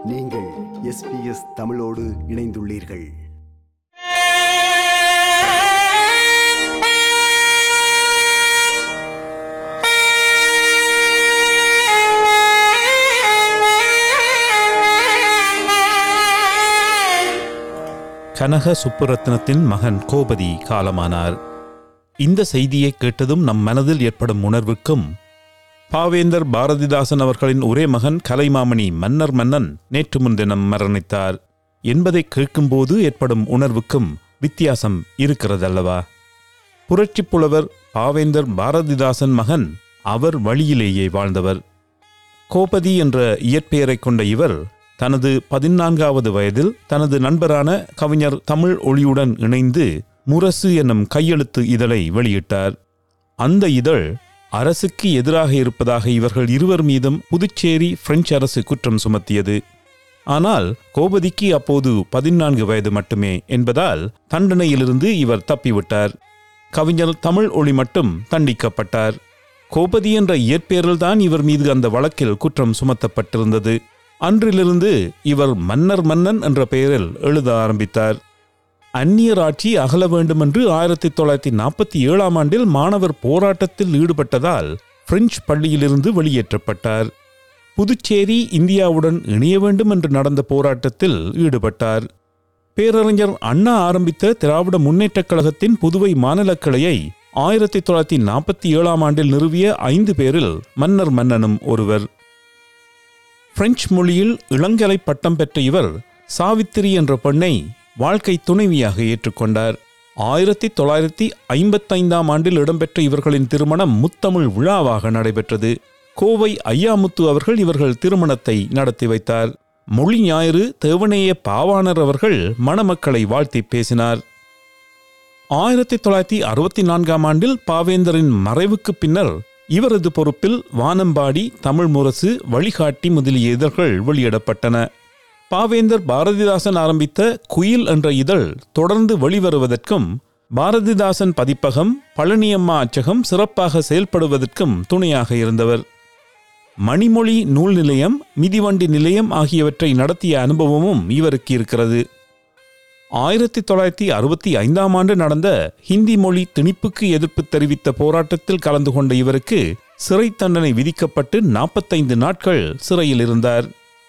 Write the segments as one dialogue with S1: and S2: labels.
S1: நீங்கள் எஸ்பிஎஸ் தமிழோடு இணைந்துள்ளீர்கள்
S2: கனக சுப்புரத்னத்தின் மகன் கோபதி காலமானார் இந்த செய்தியை கேட்டதும் நம் மனதில் ஏற்படும் உணர்வுக்கும் பாவேந்தர் பாரதிதாசன் அவர்களின் ஒரே மகன் கலைமாமணி மன்னர் மன்னன் நேற்று முன்தினம் மரணித்தார் என்பதை கேட்கும்போது ஏற்படும் உணர்வுக்கும் வித்தியாசம் இருக்கிறதல்லவா புரட்சிப் புலவர் பாவேந்தர் பாரதிதாசன் மகன் அவர் வழியிலேயே வாழ்ந்தவர் கோபதி என்ற இயற்பெயரைக் கொண்ட இவர் தனது பதினான்காவது வயதில் தனது நண்பரான கவிஞர் தமிழ் ஒளியுடன் இணைந்து முரசு என்னும் கையெழுத்து இதழை வெளியிட்டார் அந்த இதழ் அரசுக்கு எதிராக இருப்பதாக இவர்கள் இருவர் மீதும் புதுச்சேரி பிரெஞ்சு அரசு குற்றம் சுமத்தியது ஆனால் கோபதிக்கு அப்போது பதினான்கு வயது மட்டுமே என்பதால் தண்டனையிலிருந்து இவர் தப்பிவிட்டார் கவிஞர் தமிழ் ஒளி மட்டும் தண்டிக்கப்பட்டார் கோபதி என்ற இயற்பெயரில்தான் இவர் மீது அந்த வழக்கில் குற்றம் சுமத்தப்பட்டிருந்தது அன்றிலிருந்து இவர் மன்னர் மன்னன் என்ற பெயரில் எழுத ஆரம்பித்தார் அந்நியர் ஆட்சி அகல வேண்டுமென்று ஆயிரத்தி தொள்ளாயிரத்தி நாற்பத்தி ஏழாம் ஆண்டில் மாணவர் போராட்டத்தில் ஈடுபட்டதால் பிரெஞ்சு பள்ளியிலிருந்து வெளியேற்றப்பட்டார் புதுச்சேரி இந்தியாவுடன் இணைய வேண்டும் என்று நடந்த போராட்டத்தில் ஈடுபட்டார் பேரறிஞர் அண்ணா ஆரம்பித்த திராவிட முன்னேற்றக் கழகத்தின் புதுவை மாநிலக் கிளையை ஆயிரத்தி தொள்ளாயிரத்தி நாற்பத்தி ஏழாம் ஆண்டில் நிறுவிய ஐந்து பேரில் மன்னர் மன்னனும் ஒருவர் பிரெஞ்சு மொழியில் இளங்கலை பட்டம் பெற்ற இவர் சாவித்திரி என்ற பெண்ணை வாழ்க்கை துணைவியாக ஏற்றுக்கொண்டார் ஆயிரத்தி தொள்ளாயிரத்தி ஐம்பத்தைந்தாம் ஆண்டில் இடம்பெற்ற இவர்களின் திருமணம் முத்தமிழ் விழாவாக நடைபெற்றது கோவை ஐயாமுத்து அவர்கள் இவர்கள் திருமணத்தை நடத்தி வைத்தார் மொழி ஞாயிறு தேவனேய பாவாணர் அவர்கள் மணமக்களை வாழ்த்தி பேசினார் ஆயிரத்தி தொள்ளாயிரத்தி அறுபத்தி நான்காம் ஆண்டில் பாவேந்தரின் மறைவுக்கு பின்னர் இவரது பொறுப்பில் வானம்பாடி தமிழ் முரசு வழிகாட்டி முதலிய இதழ்கள் வெளியிடப்பட்டன பாவேந்தர் பாரதிதாசன் ஆரம்பித்த குயில் என்ற இதழ் தொடர்ந்து வெளிவருவதற்கும் பாரதிதாசன் பதிப்பகம் பழனியம்மா அச்சகம் சிறப்பாக செயல்படுவதற்கும் துணையாக இருந்தவர் மணிமொழி நூல் நிலையம் மிதிவண்டி நிலையம் ஆகியவற்றை நடத்திய அனுபவமும் இவருக்கு இருக்கிறது ஆயிரத்தி தொள்ளாயிரத்தி அறுபத்தி ஐந்தாம் ஆண்டு நடந்த ஹிந்தி மொழி திணிப்புக்கு எதிர்ப்பு தெரிவித்த போராட்டத்தில் கலந்து கொண்ட இவருக்கு சிறை தண்டனை விதிக்கப்பட்டு நாற்பத்தைந்து நாட்கள் சிறையில் இருந்தார்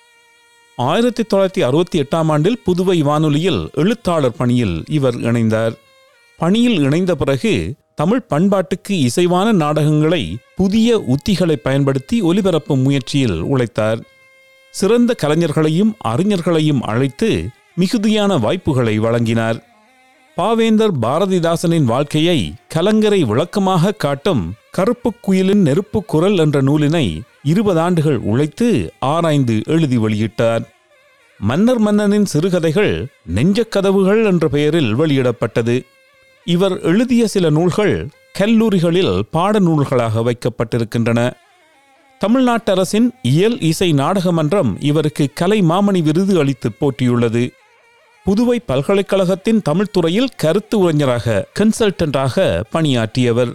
S2: ஆயிரத்தி தொள்ளாயிரத்தி அறுபத்தி எட்டாம் ஆண்டில் புதுவை வானொலியில் எழுத்தாளர் பணியில் இவர் இணைந்தார் பணியில் இணைந்த பிறகு தமிழ் பண்பாட்டுக்கு இசைவான நாடகங்களை புதிய உத்திகளை பயன்படுத்தி ஒலிபரப்பும் முயற்சியில் உழைத்தார் சிறந்த கலைஞர்களையும் அறிஞர்களையும் அழைத்து மிகுதியான வாய்ப்புகளை வழங்கினார் பாவேந்தர் பாரதிதாசனின் வாழ்க்கையை கலங்கரை விளக்கமாக காட்டும் கருப்பு குயிலின் நெருப்பு குரல் என்ற நூலினை இருபது ஆண்டுகள் உழைத்து ஆராய்ந்து எழுதி வெளியிட்டார் மன்னர் மன்னனின் சிறுகதைகள் நெஞ்சக் கதவுகள் என்ற பெயரில் வெளியிடப்பட்டது இவர் எழுதிய சில நூல்கள் கல்லூரிகளில் பாடநூல்களாக வைக்கப்பட்டிருக்கின்றன தமிழ்நாட்டு அரசின் இயல் இசை நாடக மன்றம் இவருக்கு கலை மாமணி விருது அளித்து போற்றியுள்ளது புதுவை பல்கலைக்கழகத்தின் தமிழ்துறையில் கருத்து உரைஞராக கன்சல்டன்டாக பணியாற்றியவர்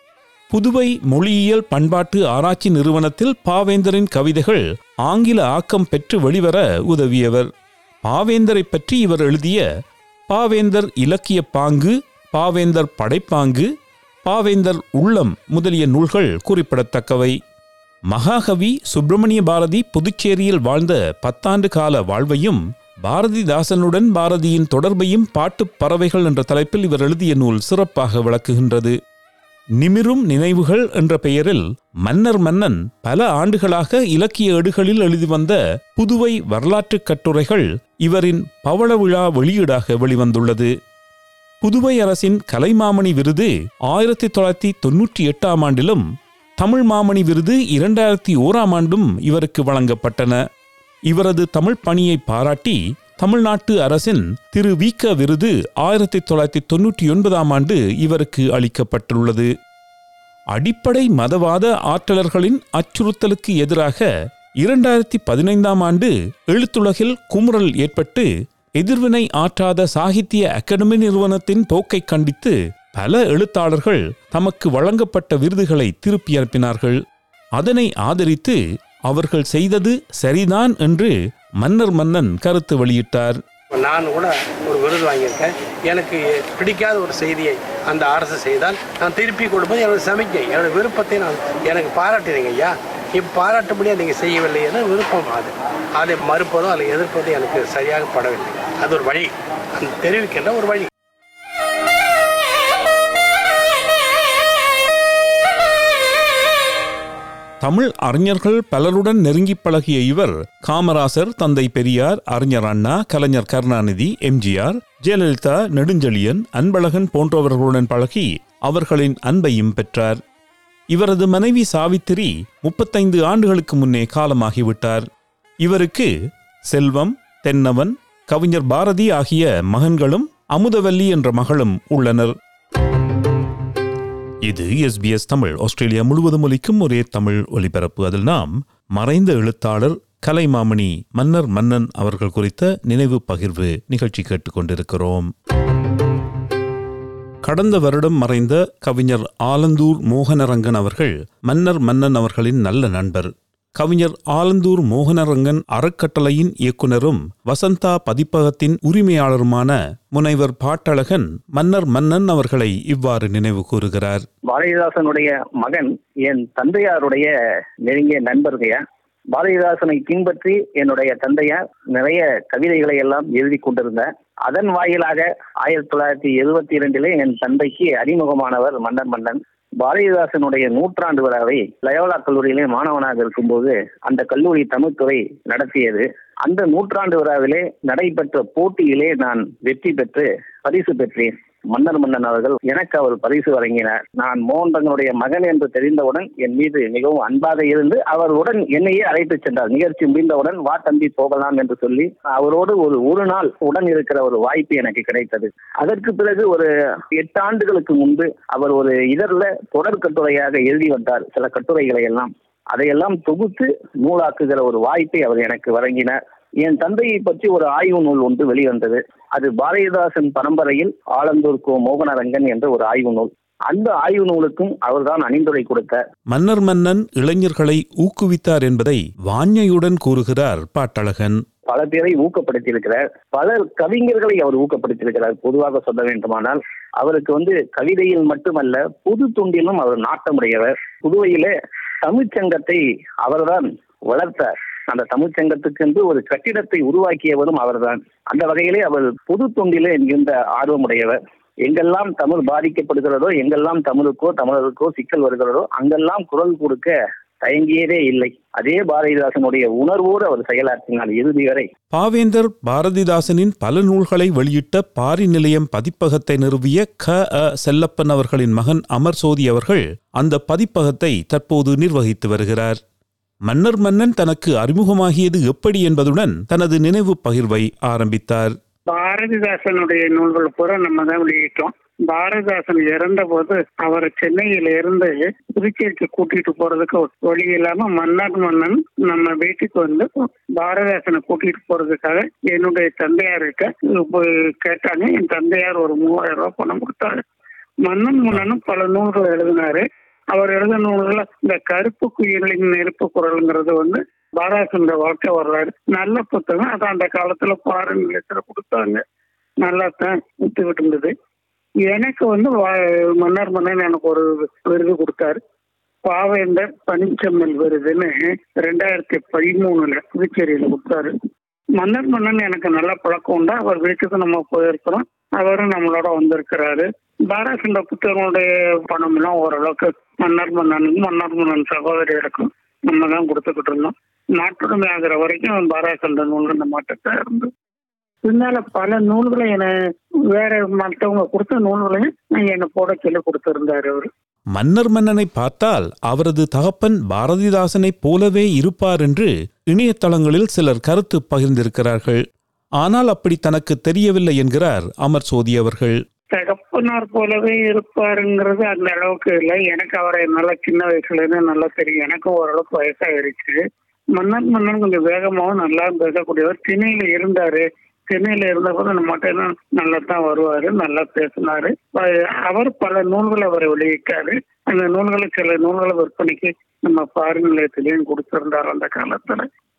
S2: புதுவை மொழியியல் பண்பாட்டு ஆராய்ச்சி நிறுவனத்தில் பாவேந்தரின் கவிதைகள் ஆங்கில ஆக்கம் பெற்று வெளிவர உதவியவர் பாவேந்தரை பற்றி இவர் எழுதிய பாவேந்தர் இலக்கிய பாங்கு பாவேந்தர் படைப்பாங்கு பாவேந்தர் உள்ளம் முதலிய நூல்கள் குறிப்பிடத்தக்கவை மகாகவி சுப்பிரமணிய பாரதி புதுச்சேரியில் வாழ்ந்த பத்தாண்டு கால வாழ்வையும் பாரதிதாசனுடன் பாரதியின் தொடர்பையும் பாட்டுப் பறவைகள் என்ற தலைப்பில் இவர் எழுதிய நூல் சிறப்பாக விளக்குகின்றது நிமிரும் நினைவுகள் என்ற பெயரில் மன்னர் மன்னன் பல ஆண்டுகளாக இலக்கிய ஏடுகளில் எழுதி வந்த புதுவை வரலாற்றுக் கட்டுரைகள் இவரின் பவள விழா வெளியீடாக வெளிவந்துள்ளது புதுவை அரசின் கலைமாமணி விருது ஆயிரத்தி தொள்ளாயிரத்தி தொன்னூற்றி எட்டாம் ஆண்டிலும் தமிழ் மாமணி விருது இரண்டாயிரத்தி ஓராம் ஆண்டும் இவருக்கு வழங்கப்பட்டன இவரது தமிழ் பணியை பாராட்டி தமிழ்நாட்டு அரசின் திரு வீக்க விருது ஆயிரத்தி தொள்ளாயிரத்தி தொன்னூற்றி ஒன்பதாம் ஆண்டு இவருக்கு அளிக்கப்பட்டுள்ளது அடிப்படை மதவாத ஆற்றலர்களின் அச்சுறுத்தலுக்கு எதிராக இரண்டாயிரத்தி பதினைந்தாம் ஆண்டு எழுத்துலகில் குமுறல் ஏற்பட்டு எதிர்வினை ஆற்றாத சாகித்ய அகாடமி நிறுவனத்தின் போக்கை கண்டித்து பல எழுத்தாளர்கள் தமக்கு வழங்கப்பட்ட விருதுகளை திருப்பி அனுப்பினார்கள் அதனை ஆதரித்து அவர்கள் செய்தது சரிதான் என்று மன்னர் மன்னன் கருத்து வெளியிட்டார்
S3: நான் கூட ஒரு விருது வாங்கியிருக்கேன் எனக்கு பிடிக்காத ஒரு செய்தியை அந்த அரசு செய்தால் நான் திருப்பி கொடுப்பது எனது சமிக்கை என்னோட விருப்பத்தை நான் எனக்கு பாராட்டினீங்க ஐயா இப்போ பாராட்டும்படியாக நீங்கள் செய்யவில்லை என விருப்பம் அது அதை மறுப்பதோ அதை எதிர்ப்பதோ எனக்கு சரியாக படவில்லை அது ஒரு வழி அந்த தெரிவிக்கின்ற ஒரு வழி
S2: தமிழ் அறிஞர்கள் பலருடன் நெருங்கி பழகிய இவர் காமராசர் தந்தை பெரியார் அறிஞர் அண்ணா கலைஞர் கருணாநிதி எம்ஜிஆர் ஜெயலலிதா நெடுஞ்செழியன் அன்பழகன் போன்றவர்களுடன் பழகி அவர்களின் அன்பையும் பெற்றார் இவரது மனைவி சாவித்திரி முப்பத்தைந்து ஆண்டுகளுக்கு முன்னே காலமாகிவிட்டார் இவருக்கு செல்வம் தென்னவன் கவிஞர் பாரதி ஆகிய மகன்களும் அமுதவல்லி என்ற மகளும் உள்ளனர் இது எஸ்பிஎஸ் தமிழ் ஆஸ்திரேலியா முழுவதும் ஒலிக்கும் ஒரே தமிழ் ஒலிபரப்பு அதில் நாம் மறைந்த எழுத்தாளர் கலைமாமணி மன்னர் மன்னன் அவர்கள் குறித்த நினைவு பகிர்வு நிகழ்ச்சி கேட்டுக்கொண்டிருக்கிறோம் கடந்த வருடம் மறைந்த கவிஞர் ஆலந்தூர் மோகனரங்கன் அவர்கள் மன்னர் மன்னன் அவர்களின் நல்ல நண்பர் கவிஞர் ஆலந்தூர் மோகனரங்கன் அறக்கட்டளையின் இயக்குனரும் வசந்தா பதிப்பகத்தின் உரிமையாளருமான முனைவர் பாட்டழகன் மன்னர் மன்னன் அவர்களை இவ்வாறு நினைவு கூறுகிறார்
S4: பாரதிதாசனுடைய மகன் என் தந்தையாருடைய நெருங்கிய நண்பர்களையா பாரதிதாசனை பின்பற்றி என்னுடைய தந்தையார் நிறைய கவிதைகளை எல்லாம் எழுதி கொண்டிருந்தார் அதன் வாயிலாக ஆயிரத்தி தொள்ளாயிரத்தி எழுபத்தி இரண்டிலே என் தந்தைக்கு அறிமுகமானவர் மன்னர் மன்னன் பாரதிதாசனுடைய நூற்றாண்டு விழாவை லயோலா கல்லூரியிலே மாணவனாக இருக்கும்போது அந்த கல்லூரி தமிழ்துறை நடத்தியது அந்த நூற்றாண்டு விழாவிலே நடைபெற்ற போட்டியிலே நான் வெற்றி பெற்று பரிசு பெற்றேன் மன்னர் மன்னன் அவர்கள் எனக்கு அவர் பரிசு வழங்கினார் நான் மோகன்தங்களுடைய மகன் என்று தெரிந்தவுடன் என் மீது மிகவும் அன்பாக இருந்து அவருடன் என்னையே அழைத்துச் சென்றார் நிகழ்ச்சி முடிந்தவுடன் வா தம்பி போகலாம் என்று சொல்லி அவரோடு ஒரு ஒரு நாள் உடன் இருக்கிற ஒரு வாய்ப்பு எனக்கு கிடைத்தது அதற்கு பிறகு ஒரு எட்டு ஆண்டுகளுக்கு முன்பு அவர் ஒரு இதழில் தொடர் கட்டுரையாக எழுதி வந்தார் சில கட்டுரைகளை எல்லாம் அதையெல்லாம் தொகுத்து நூலாக்குகிற ஒரு வாய்ப்பை அவர் எனக்கு வழங்கினார் என் தந்தையை பற்றி ஒரு ஆய்வு நூல் ஒன்று வெளிவந்தது அது பாரதிதாசன் பரம்பரையில் ஆலந்தூர் கோ மோகனரங்கன் என்ற ஒரு ஆய்வு நூல் அந்த ஆய்வு நூலுக்கும் அவர்தான் அணிந்துரை கொடுத்தார்
S2: மன்னர் மன்னன் இளைஞர்களை ஊக்குவித்தார் என்பதை வாஞ்சையுடன் கூறுகிறார் பாட்டழகன்
S4: பல பேரை ஊக்கப்படுத்தியிருக்கிறார் பல கவிஞர்களை அவர் ஊக்கப்படுத்தியிருக்கிறார் பொதுவாக சொல்ல வேண்டுமானால் அவருக்கு வந்து கவிதையில் மட்டுமல்ல பொது தொண்டிலும் அவர் நாட்டமுடையவர் புதுவையிலே தமிழ்ச்சங்கத்தை அவர்தான் வளர்த்தார் அந்த தமிழ்ச்சங்கத்துக்கென்று ஒரு கட்டிடத்தை உருவாக்கியவரும் அவர்தான் அந்த வகையிலே அவர் பொது தொண்டிலே என்கின்ற ஆர்வமுடையவர் எங்கெல்லாம் தமிழ் பாதிக்கப்படுகிறதோ எங்கெல்லாம் தமிழுக்கோ தமிழருக்கோ சிக்கல் வருகிறதோ அங்கெல்லாம் குரல் கொடுக்க தயங்கியதே இல்லை அதே பாரதிதாசனுடைய உணர்வோடு அவர் செயலாற்றினார் இறுதி வரை
S2: பாவேந்தர் பாரதிதாசனின் பல நூல்களை வெளியிட்ட பாரி நிலையம் பதிப்பகத்தை நிறுவிய க அ செல்லப்பன் அவர்களின் மகன் அமர் சோதி அவர்கள் அந்த பதிப்பகத்தை தற்போது நிர்வகித்து வருகிறார் மன்னர் மன்னன் தனக்கு அறிமுகமாகியது எப்படி என்பதுடன் தனது நினைவு பகிர்வை ஆரம்பித்தார்
S5: பாரதிதாசனுடைய நூல்கள் பூரா நம்ம தான் வெளியிட்டோம் பாரதிதாசன் இறந்த போது அவரை சென்னையில இருந்து புதுச்சேரிக்கு கூட்டிட்டு போறதுக்கு வழி இல்லாம மன்னர் மன்னன் நம்ம வீட்டுக்கு வந்து பாரதிதாசனை கூட்டிட்டு போறதுக்காக என்னுடைய தந்தையார்கிட்ட போய் கேட்டாங்க என் தந்தையார் ஒரு மூவாயிரம் ரூபாய் பணம் கொடுத்தாரு மன்னன் மன்னனும் பல நூல்கள் எழுதினாரு அவர் எழுதின நூல்கள இந்த கருப்பு குயிலின் நெருப்பு குரல்ங்கிறது வந்து பாரதாசன் வாழ்க்கை வரலாறு நல்ல புத்தகம் அது அந்த காலத்துல பாரு நிலையத்துல கொடுத்தாங்க நல்லா தான் வித்துக்கிட்டு இருந்தது எனக்கு வந்து வா- மன்னர் மன்னன் எனக்கு ஒரு விருது கொடுத்தாரு பாவேந்தர் பனிச்செம்மல் விருதுன்னு ரெண்டாயிரத்தி பதிமூணுல புதுச்சேரியில கொடுத்தாரு மன்னர் மன்னன் எனக்கு நல்ல பழக்கம் உண்டு அவர் வீட்டுக்கு நம்ம போயிருக்கிறோம் அவரும் நம்மளோட வந்திருக்கிறாரு பாரதிண்ட புத்தகங்களுடைய பணம் எல்லாம் ஓரளவுக்கு மன்னர் மன்னனுக்கும் மன்னர் மன்னன் சகோதரிகளுக்கும் நம்ம தான் கொடுத்துக்கிட்டு இருந்தோம் நாட்டுடைமை ஆகிற வரைக்கும் பாரதிண்ட நூல்கள் நம்ம கிட்ட இருந்து பின்னால பல நூல்களை என வேற மற்றவங்க கொடுத்த நூல்களையும் என்னை போட சொல்லி கொடுத்திருந்தாரு அவரு
S2: மன்னர் மன்னனை பார்த்தால் அவரது தகப்பன் பாரதிதாசனைப் போலவே இருப்பார் என்று இணையதளங்களில் சிலர் கருத்து பகிர்ந்திருக்கிறார்கள் ஆனால் அப்படி தனக்கு தெரியவில்லை என்கிறார் அமர் சோதி அவர்கள்
S5: தகப்பனார் போலவே இருப்பாருங்கிறது அந்த அளவுக்கு இல்லை எனக்கு அவரை நல்லா சின்ன வயசுல இருந்து நல்லா தெரியும் எனக்கும் ஓரளவுக்கு வயசாயிருச்சு மன்னன் மன்னன் கொஞ்சம் வேகமாவும் நல்லா பேசக்கூடியவர் திணையில இருந்தாரு சென்னையில இருந்தபோது நம்மகிட்ட என்ன நல்லா தான் வருவாரு நல்லா பேசினாரு அஹ் அவர் பல நூல்களை அவரை வெளியிட்டாரு அந்த நூல்களை சில நூல்களை விற்பனைக்கு நம்ம பாரு நிலையத்திலையும் கொடுத்திருந்தார் அந்த காலத்துல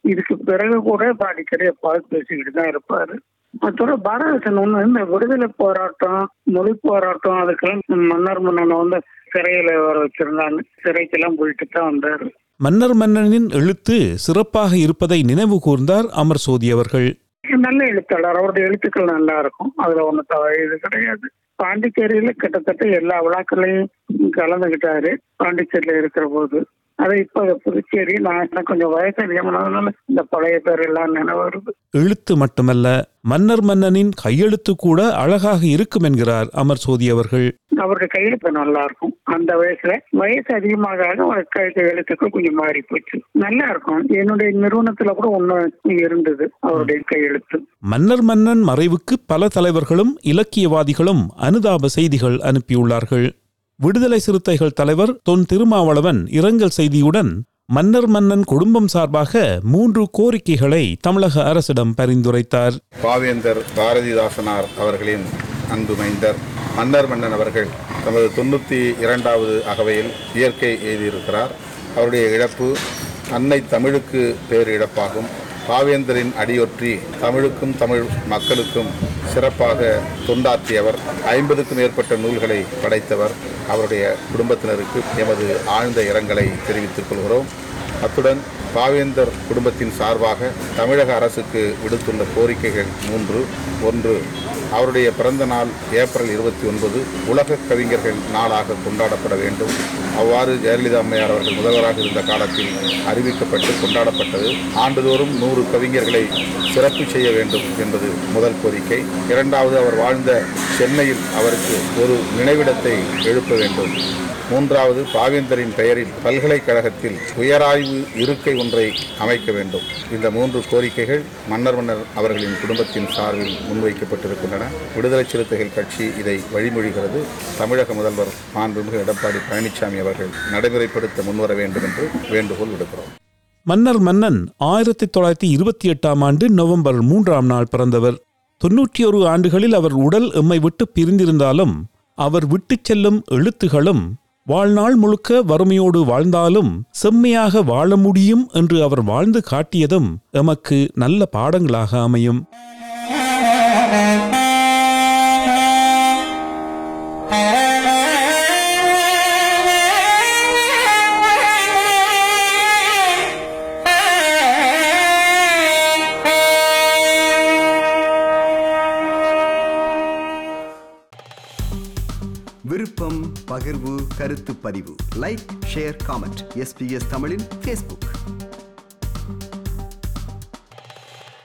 S5: இதுக்கு பிறகு கூட இப்ப அடிக்கடி பார்த்து பேசிக்கிட்டு தான் இருப்பாரு மற்றோட பாரதசன் ஒண்ணு இந்த விடுதலை போராட்டம் மொழி போராட்டம் அதுக்கெல்லாம் மன்னர் மன்னனை வந்து சிறையில வர வச்சிருந்தாங்க சிறைக்கெல்லாம் போயிட்டு தான் வந்தாரு
S2: மன்னர் மன்னனின் எழுத்து சிறப்பாக இருப்பதை நினைவு கூர்ந்தார் அமர் சோதி அவர்கள்
S5: நல்ல எழுத்தாளர் அவருடைய எழுத்துக்கள் நல்லா இருக்கும் அதுல ஒண்ணு தவறு இது கிடையாது பாண்டிச்சேரியில கிட்டத்தட்ட எல்லா விழாக்களையும் கலந்துகிட்டாரு பாண்டிச்சேரியில இருக்கிற போது அது இப்ப புதுச்சேரி நான் எனக்கு கொஞ்சம் வயசு அதிகமானதுனால இந்த பழைய பேர் எல்லாம் நினைவு வருது
S2: எழுத்து மட்டுமல்ல மன்னர் மன்னனின் கையெழுத்து கூட அழகாக இருக்கும் என்கிறார் அமர் சோதி அவர்கள்
S5: அவருடைய கையெழுத்து நல்லா இருக்கும் அந்த வயசுல வயசு அதிகமாக ஆக அவர் கையெழுத்து எழுத்துக்கள் கொஞ்சம் மாறி போச்சு நல்லா இருக்கும் என்னுடைய நிறுவனத்துல கூட ஒண்ணு இருந்தது அவருடைய கையெழுத்து
S2: மன்னர் மன்னன் மறைவுக்கு பல தலைவர்களும் இலக்கியவாதிகளும் அனுதாப செய்திகள் அனுப்பியுள்ளார்கள் விடுதலை சிறுத்தைகள் தலைவர் தொன் திருமாவளவன் இரங்கல் செய்தியுடன் மன்னர் மன்னன் குடும்பம் சார்பாக மூன்று கோரிக்கைகளை தமிழக அரசிடம் பரிந்துரைத்தார்
S6: பாவேந்தர் பாரதிதாசனார் அவர்களின் அன்பு மைந்தர் மன்னர் மன்னன் அவர்கள் தமது தொண்ணூற்றி இரண்டாவது அகவையில் இயற்கை எழுதியிருக்கிறார் அவருடைய இழப்பு அன்னை தமிழுக்கு பேர் இழப்பாகும் பாவேந்தரின் அடியொற்றி தமிழுக்கும் தமிழ் மக்களுக்கும் சிறப்பாக தொண்டாற்றியவர் ஐம்பதுக்கும் மேற்பட்ட நூல்களை படைத்தவர் அவருடைய குடும்பத்தினருக்கு எமது ஆழ்ந்த இரங்கலை தெரிவித்துக் கொள்கிறோம் அத்துடன் பாவேந்தர் குடும்பத்தின் சார்பாக தமிழக அரசுக்கு விடுத்துள்ள கோரிக்கைகள் மூன்று ஒன்று அவருடைய பிறந்த நாள் ஏப்ரல் இருபத்தி ஒன்பது உலக கவிஞர்கள் நாளாக கொண்டாடப்பட வேண்டும் அவ்வாறு ஜெயலலிதா அம்மையார் அவர்கள் முதல்வராக இருந்த காலத்தில் அறிவிக்கப்பட்டு கொண்டாடப்பட்டது ஆண்டுதோறும் நூறு கவிஞர்களை சிறப்பு செய்ய வேண்டும் என்பது முதல் கோரிக்கை இரண்டாவது அவர் வாழ்ந்த சென்னையில் அவருக்கு ஒரு நினைவிடத்தை எழுப்ப வேண்டும் மூன்றாவது பாவேந்தரின் பெயரில் பல்கலைக்கழகத்தில் உயராய்வு இருக்கை ஒன்றை அமைக்க வேண்டும் இந்த மூன்று கோரிக்கைகள் மன்னர் மன்னர் அவர்களின் குடும்பத்தின் சார்பில் முன்வைக்கப்பட்டிருக்கின்றன விடுதலை சிறுத்தைகள் கட்சி இதை வழிமொழிகிறது தமிழக முதல்வர் மாண்புமிகு எடப்பாடி பழனிசாமி அவர்கள் நடைமுறைப்படுத்த முன்வர வேண்டும் என்று வேண்டுகோள் விடுக்கிறோம்
S2: மன்னர் மன்னன் ஆயிரத்தி தொள்ளாயிரத்தி இருபத்தி எட்டாம் ஆண்டு நவம்பர் மூன்றாம் நாள் பிறந்தவர் தொன்னூற்றி ஒரு ஆண்டுகளில் அவர் உடல் எம்மை விட்டு பிரிந்திருந்தாலும் அவர் விட்டுச் செல்லும் எழுத்துகளும் வாழ்நாள் முழுக்க வறுமையோடு வாழ்ந்தாலும் செம்மையாக வாழ முடியும் என்று அவர் வாழ்ந்து காட்டியதும் எமக்கு நல்ல பாடங்களாக அமையும்
S1: விருப்பம் பகிர்வு கருத்து பதிவு லைக் ஷேர் காமெண்ட் எஸ்பிஎஸ் தமிழின் ஃபேஸ்புக்